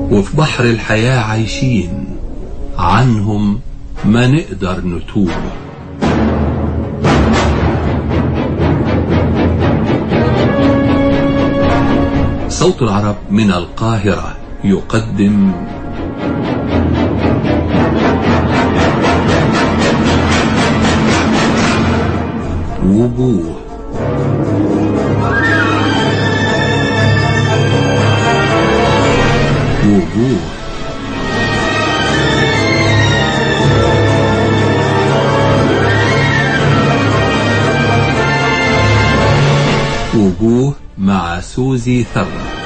وفي بحر الحياة عايشين عنهم ما نقدر نتوب صوت العرب من القاهرة يقدم وجوه وجوه وجوه مع سوزي ثروت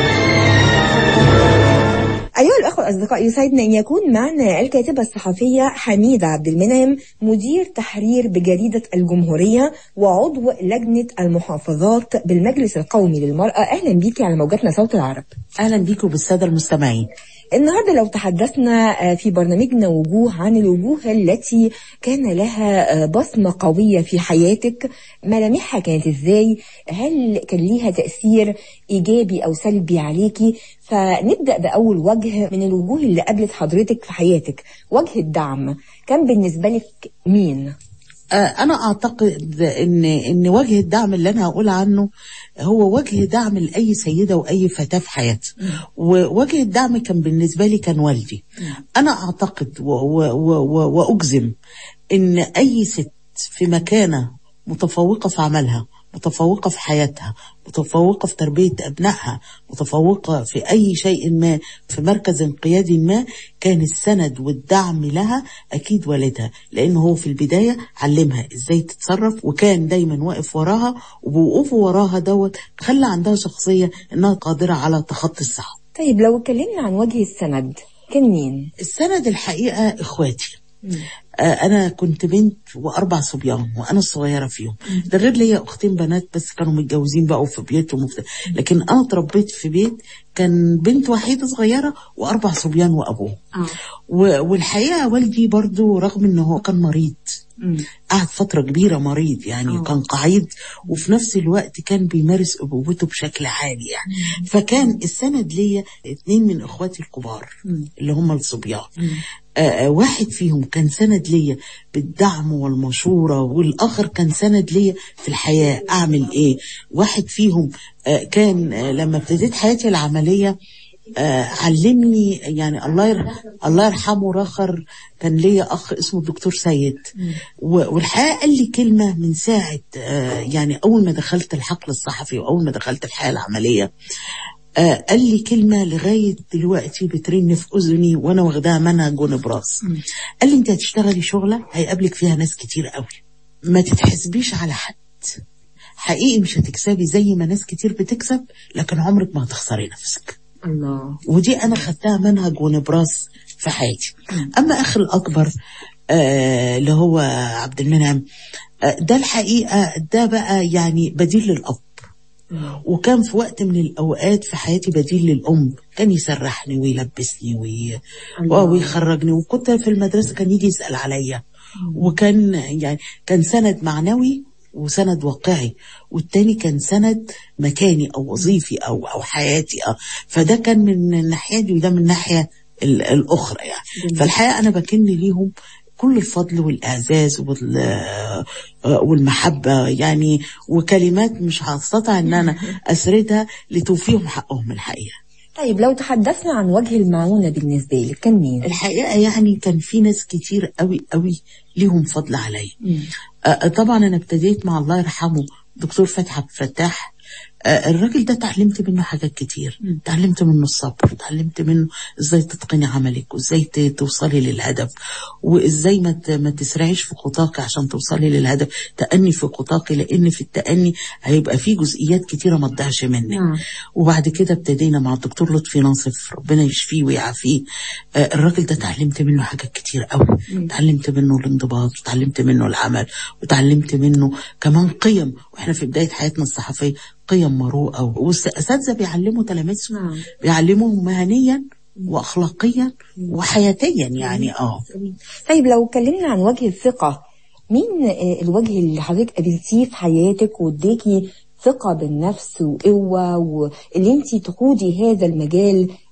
أيها الأخوة الأصدقاء يسعدنا أن يكون معنا الكاتبة الصحفية حميدة عبد المنعم مدير تحرير بجريدة الجمهورية وعضو لجنة المحافظات بالمجلس القومي للمرأة أهلا بيكي على موجاتنا صوت العرب اهلا بيكم بالساده المستمعين النهاردة لو تحدثنا في برنامجنا وجوه عن الوجوه التي كان لها بصمة قوية في حياتك ملامحها كانت ازاي هل كان ليها تأثير إيجابي أو سلبي عليكي فنبدأ بأول وجه من الوجوه اللي قابلت حضرتك في حياتك وجه الدعم كان بالنسبة لك مين؟ آه، انا اعتقد ان ان وجه الدعم اللي انا هقول عنه هو وجه دعم لاي سيده واي فتاه في حياتها ووجه الدعم كان بالنسبه لي كان والدي انا اعتقد و- و- و- و- واجزم ان اي ست في مكانه متفوقه في عملها متفوقة في حياتها متفوقة في تربية أبنائها متفوقة في أي شيء ما في مركز قيادي ما كان السند والدعم لها أكيد والدها لأنه هو في البداية علمها إزاي تتصرف وكان دايما واقف وراها وبوقوفه وراها دوت خلى عندها شخصية إنها قادرة على تخطي الصعب طيب لو اتكلمنا عن وجه السند كان مين؟ السند الحقيقة إخواتي آه، أنا كنت بنت وأربع صبيان وأنا الصغيرة فيهم ده غير ليا أختين بنات بس كانوا متجوزين بقوا في بيوتهم وفي لكن أنا اتربيت في بيت كان بنت وحيدة صغيرة وأربع صبيان وأبوه و- والحقيقة والدي برضو رغم إنه هو كان مريض قعد فترة كبيرة مريض يعني آه. كان قعيد وفي نفس الوقت كان بيمارس أبوته بشكل عالي يعني فكان السند ليا اتنين من إخواتي الكبار اللي هم الصبيان آه، آه، واحد فيهم كان سند ليا بالدعم والمشورة والآخر كان سند ليا في الحياة أعمل إيه واحد فيهم آه، كان آه، لما ابتديت حياتي العملية آه، علمني يعني الله ير... الله يرحمه راخر كان ليا اخ اسمه الدكتور سيد و- والحقيقه قال لي كلمه من ساعه آه، يعني اول ما دخلت الحقل الصحفي واول ما دخلت الحياه العمليه آه، قال لي كلمة لغاية دلوقتي بترن في أذني وأنا واخداها منهج ونبراس قال لي أنت هتشتغلي شغلة هيقابلك فيها ناس كتير قوي ما تتحسبيش على حد حقيقي مش هتكسبي زي ما ناس كتير بتكسب لكن عمرك ما هتخسري نفسك الله ودي انا خدتها منهج ونبراس في حياتي اما اخي الاكبر آه، اللي هو عبد المنعم آه، ده الحقيقه ده بقى يعني بديل للاب وكان في وقت من الاوقات في حياتي بديل للام كان يسرحني ويلبسني وي... الله. ويخرجني وكنت في المدرسه كان يجي يسال عليا وكان يعني كان سند معنوي وسند واقعي والتاني كان سند مكاني او وظيفي او او حياتي اه فده كان من الناحيه دي وده من الناحيه ال- الاخرى يعني فالحقيقه انا بكن ليهم كل الفضل والاعزاز وال آه، والمحبه يعني وكلمات مش هستطيع ان انا اسردها لتوفيهم حقهم الحقيقه طيب لو تحدثنا عن وجه المعونة بالنسبة لك كان مين؟ الحقيقه يعني كان في ناس كتير قوي قوي ليهم فضل عليا آه، طبعا انا ابتديت مع الله يرحمه دكتور فتحي عبد الفتاح آه، الراجل ده اتعلمت منه حاجات كتير اتعلمت منه الصبر اتعلمت منه ازاي تتقني عملك وازاي ت- توصلي للهدف وازاي ما ت- ما تسرعيش في خطاك عشان توصلي للهدف تأني في خطاك لان في التأني هيبقى في جزئيات كتيرة ما تضيعش منك نعم. وبعد كده ابتدينا مع الدكتور لطفي ناصف ربنا يشفيه ويعافيه آه، الراجل ده اتعلمت منه حاجات كتير قوي اتعلمت منه الانضباط وتعلمت منه العمل وتعلمت منه كمان قيم واحنا في بدايه حياتنا الصحفيه قيم مروءه والاساتذه بيعلموا تلاميذهم نعم. بيعلموهم مهنيا واخلاقيا وحياتيا يعني اه طيب لو اتكلمنا عن وجه الثقة مين آه، الوجه اللي حضرتك قابلتيه في حياتك واداكي ثقة بالنفس وقوة واللي انت تقودي هذا المجال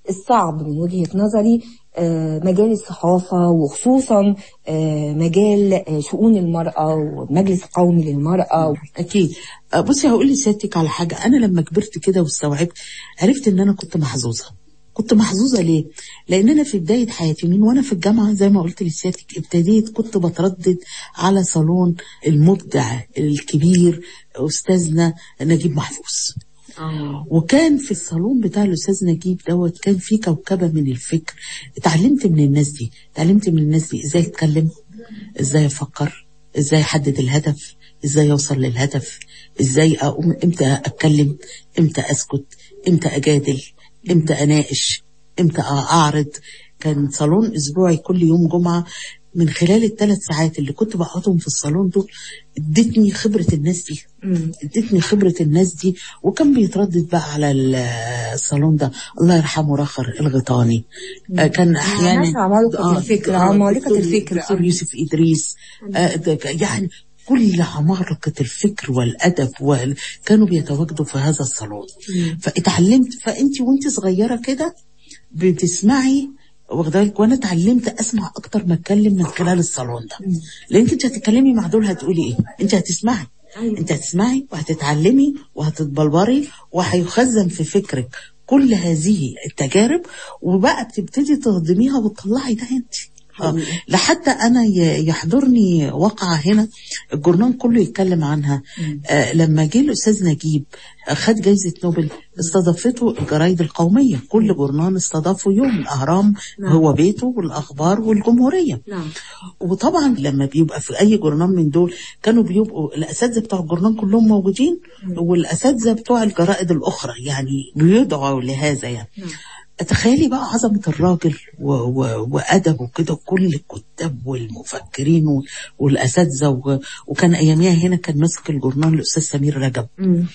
الصعب من وجهة نظري آه، مجال الصحافة وخصوصا آه، مجال آه، شؤون المرأة والمجلس القومي للمرأة اكيد آه، بصي هقول لسيادتك على حاجه انا لما كبرت كده واستوعبت عرفت ان انا كنت محظوظه كنت محظوظه ليه؟ لان انا في بدايه حياتي من وانا في الجامعه زي ما قلت لسيادتك ابتديت كنت بتردد على صالون المبدع الكبير استاذنا نجيب محفوظ وكان في الصالون بتاع الاستاذ نجيب دوت كان في كوكبه من الفكر اتعلمت من الناس دي اتعلمت من الناس دي ازاي اتكلم ازاي افكر ازاي احدد الهدف ازاي اوصل للهدف ازاي اقوم امتى اتكلم امتى اسكت امتى اجادل امتى اناقش امتى اعرض كان صالون اسبوعي كل يوم جمعه من خلال الثلاث ساعات اللي كنت بقعدهم في الصالون دول ادتني خبره الناس دي ادتني خبره الناس دي وكان بيتردد بقى على ال- الصالون ده الله يرحمه رخر الغيطاني آه، كان احيانا ناس عمالقة الفكر، آه، عمالقة دكتور- الفكر. دكتور يوسف ادريس آه، ده ك- يعني كل عمالقة الفكر والأدب وال... كانوا بيتواجدوا في هذا الصالون فاتعلمت فأنت وانت صغيرة كده بتسمعي واخده بالك وانا اتعلمت اسمع اكتر ما اتكلم من خلال الصالون ده لان انت هتتكلمي مع دول هتقولي ايه انت هتسمعي انت هتسمعي وهتتعلمي وهتتبلوري وهيخزن في فكرك كل هذه التجارب وبقى بتبتدي تهضميها وتطلعي ده انت آه. لحتى انا ي- يحضرني واقعه هنا الجورنال كله يتكلم عنها آه لما جه الاستاذ نجيب آه، خد جايزه نوبل استضافته الجرايد القوميه كل جورنال استضافه يوم الاهرام هو بيته والاخبار والجمهوريه نعم وطبعا لما بيبقى في اي جورنال من دول كانوا بيبقوا الاساتذه بتوع الجورنال كلهم موجودين والاساتذه بتوع الجرائد الاخرى يعني بيدعوا لهذا يعني تخيلي بقى عظمة الراجل و- و- وأدبه كده كل الكتاب والمفكرين و- والأساتذة و- وكان أياميها هنا كان ماسك الجورنال الأستاذ سمير رجب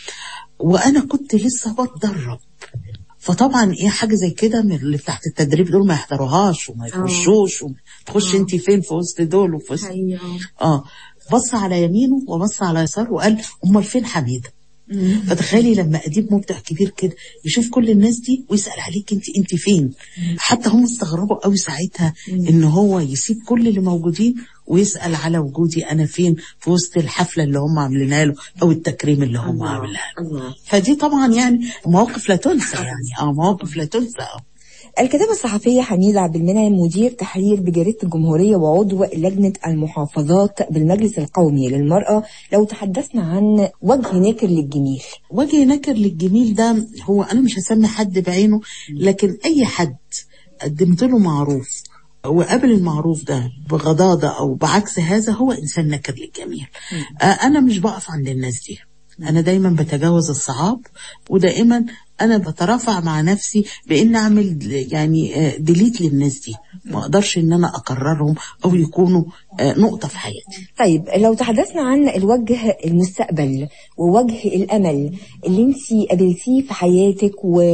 وأنا كنت لسه بتدرب فطبعا ايه حاجه زي كده من اللي تحت التدريب دول ما يحضروهاش وما يخشوش تخش انت فين في وسط دول وفي وسط اه بص على يمينه وبص على يساره وقال امال فين حميده فتخيلي لما اديب مبدع كبير كده يشوف كل الناس دي ويسال عليك انت انت فين حتى هم استغربوا قوي ساعتها ان هو يسيب كل اللي موجودين ويسال على وجودي انا فين في وسط الحفله اللي هم عاملينها له او التكريم اللي هم عاملينها له فدي طبعا يعني مواقف لا تنسى يعني اه مواقف لا تنسى آه. الكاتبة الصحفية حميدة عبد المنعم مدير تحرير بجريدة الجمهورية وعضو لجنة المحافظات بالمجلس القومي للمرأة لو تحدثنا عن وجه ناكر للجميل وجه نكر للجميل ده هو انا مش هسمي حد بعينه لكن اي حد قدمت له معروف وقبل المعروف ده بغضاضة او بعكس هذا هو انسان نكر للجميل آه انا مش بقف عند الناس دي انا دايما بتجاوز الصعاب ودائما انا بترافع مع نفسي بان اعمل يعني ديليت للناس دي ما اقدرش ان انا اكررهم او يكونوا آه، نقطة في حياتي طيب لو تحدثنا عن الوجه المستقبل ووجه الأمل اللي انت قابلتيه في حياتك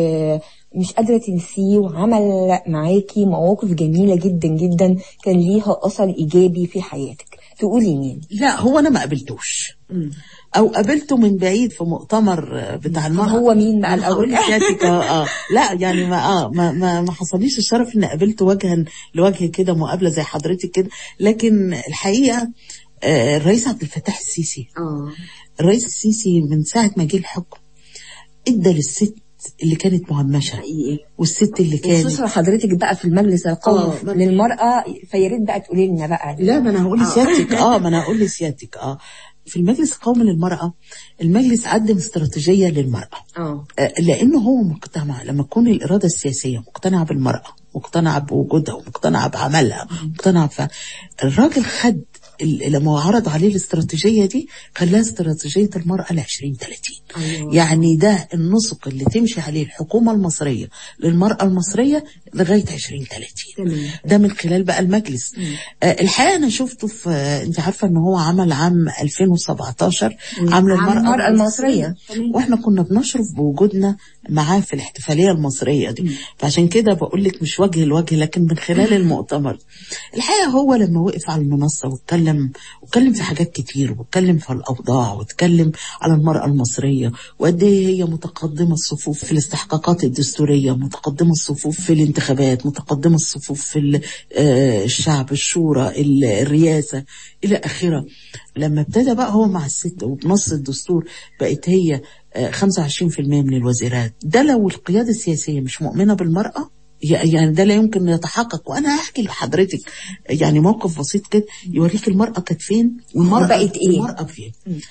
ومش قادرة تنسيه وعمل معاكي مواقف جميلة جدا جدا كان ليها أثر إيجابي في حياتك تقولي مين؟ لا هو انا ما قابلتوش او قابلته من بعيد في مؤتمر آه، بتاع المرأة هو مين بقى أنا هقول الأول؟ لسيادتك اه اه لا يعني ما اه ما ما, ما حصليش الشرف اني قابلته وجها لوجه كده مقابله زي حضرتك كده لكن الحقيقه آه الرئيس عبد الفتاح السيسي اه الرئيس السيسي من ساعه ما جه الحكم ادى للست اللي كانت مهمشه حقيقي والست اللي كانت خصوصا حضرتك بقى في المجلس القومي آه. للمرأة فيا ريت بقى تقولي لنا بقى لا ما انا هقول لسيادتك اه ما انا هقول لسيادتك اه في المجلس القومي للمرأة المجلس قدم استراتيجية للمرأة اه آه، لانه هو مقتنع لما تكون الاراده السياسيه مقتنعه بالمراه مقتنعه بوجودها ومقتنعه بعملها مقتنعه ف الراجل خد ال- لما عرض عليه الاستراتيجيه دي خلاها استراتيجيه المراه ل 2030 أيوة. يعني ده النسق اللي تمشي عليه الحكومه المصريه للمراه المصريه لغايه 2030 تمام. ده من خلال بقى المجلس آه الحقيقه انا شفته في آه، انت عارفه ان هو عمل عام 2017 عام عام المرأة المصرية. واحنا كنا بنشرف بوجودنا معاه في الاحتفاليه المصريه دي فعشان كده بقول لك مش وجه لوجه لكن من خلال المؤتمر الحقيقه هو لما وقف على المنصه واتكلم العالم واتكلم في حاجات كتير واتكلم في الأوضاع واتكلم على المرأة المصرية وقد إيه هي متقدمة الصفوف في الاستحقاقات الدستورية متقدمة الصفوف في الانتخابات متقدمة الصفوف في ال- آه، الشعب الشورى ال- الرئاسة إلى آخره لما ابتدى بقى هو مع الست وبنص الدستور بقت هي آه، 25% من الوزيرات ده لو القيادة السياسية مش مؤمنة بالمرأة يعني ده لا يمكن يتحقق وانا هحكي لحضرتك يعني موقف بسيط كده يوريك المرأة كانت فين والمرأة وبقت إيه؟ المرأة فين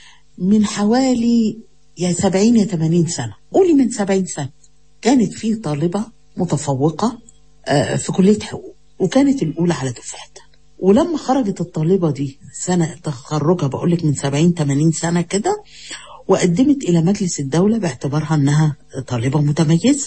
من حوالي يا 70 يا 80 سنة قولي من 70 سنة كانت في طالبة متفوقة آه، في كلية حقوق وكانت الأولى على دفعتها ولما خرجت الطالبة دي سنة تخرجها بقول لك من 70 80 سنة كده وقدمت إلى مجلس الدولة باعتبارها أنها طالبة متميزة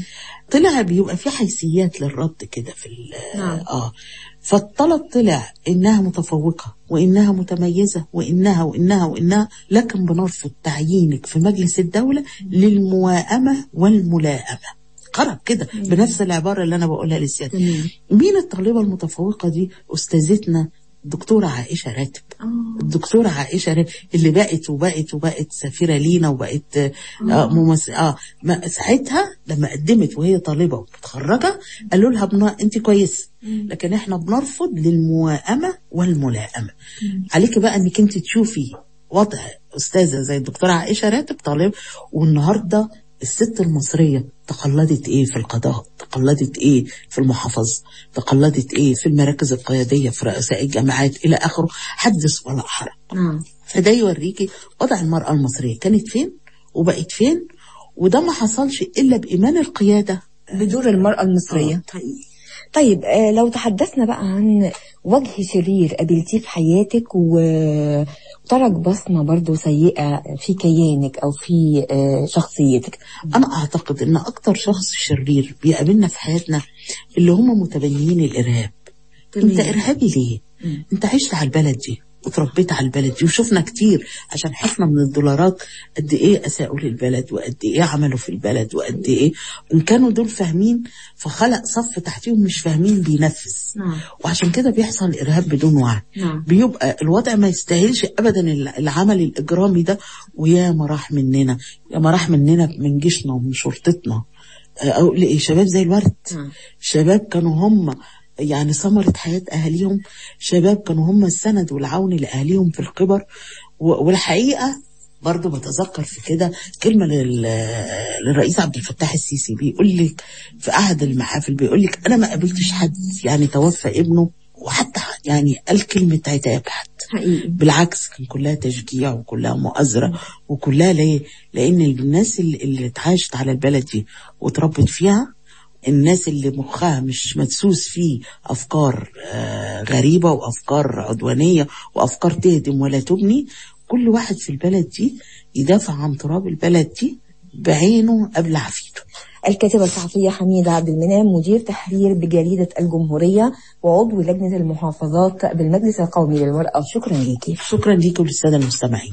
طلع بيبقى في حيثيات للرد كده في ال- نعم. اه فالطلب طلع انها متفوقه وانها متميزه وانها وانها وانها لكن بنرفض تعيينك في مجلس الدوله للمواءمه والملائمه خرج كده بنفس العباره اللي انا بقولها للسياده مين الطالبه المتفوقه دي استاذتنا دكتورة عائشة راتب الدكتورة عائشة راتب اللي بقت وبقت وبقت سفيرة لينا وبقت آه ممثل اه ما ساعتها لما قدمت وهي طالبة ومتخرجة قالوا لها بنا انت كويس لكن احنا بنرفض للمواءمة والملائمة عليك بقى انك انت تشوفي وضع استاذة زي الدكتورة عائشة راتب طالب والنهارده الست المصرية تقلدت ايه في القضاء تقلدت ايه في المحافظ تقلدت ايه في المراكز القيادية في رؤساء الجامعات الى اخره حدث ولا حرج نعم فده يوريكي وضع المرأة المصرية كانت فين وبقت فين وده ما حصلش الا بايمان القيادة بدور المرأة المصرية آه، حقيقي. طيب آه، لو تحدثنا بقى عن وجه شرير قابلتيه في حياتك و- وترك بصمة برضو سيئة في كيانك أو في آه، شخصيتك انا اعتقد ان اكتر شخص شرير بيقابلنا في حياتنا اللي هم متبنيين الارهاب انت ارهابي ليه انت عشت على البلد دي وتربيت على البلد دي وشفنا كتير عشان حفنا من الدولارات قد ايه اساءوا للبلد وقد ايه عملوا في البلد وقد ايه ان كانوا دول فاهمين فخلق صف تحتيهم مش فاهمين بينفذ نعم. وعشان كده بيحصل ارهاب بدون وعي نعم. بيبقى الوضع ما يستاهلش ابدا العمل الاجرامي ده ويا ما راح مننا يا ما راح مننا من جيشنا ومن شرطتنا آه، او إيه، شباب زي الورد نعم. شباب كانوا هم يعني ثمرة حياة أهاليهم شباب كانوا هم السند والعون لأهاليهم في الكبر و- والحقيقة برضو بتذكر في كده كلمة لل- للرئيس عبد الفتاح السيسي بيقول لك في أحد المحافل بيقول لك أنا ما قابلتش حد يعني توفى ابنه وحتى يعني قال كلمة عتاب حتى حقيقي بالعكس كان كلها تشجيع وكلها مؤازرة وكلها ليه؟ لأن الناس اللي, اللي اتعاشت على البلد دي وتربت فيها الناس اللي مخها مش مدسوس فيه أفكار آه غريبة وأفكار عدوانية وأفكار تهدم ولا تبني كل واحد في البلد دي يدافع عن تراب البلد دي بعينه قبل عفيته الكاتبة الصحفية حميدة عبد المنعم مدير تحرير بجريدة الجمهورية وعضو لجنة المحافظات بالمجلس القومي للمرأة شكرا ليكي شكرا ليكم للسادة المستمعين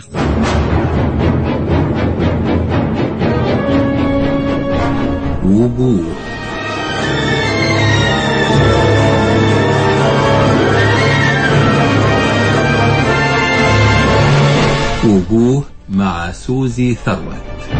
وجوه وجوه مع سوزي ثروت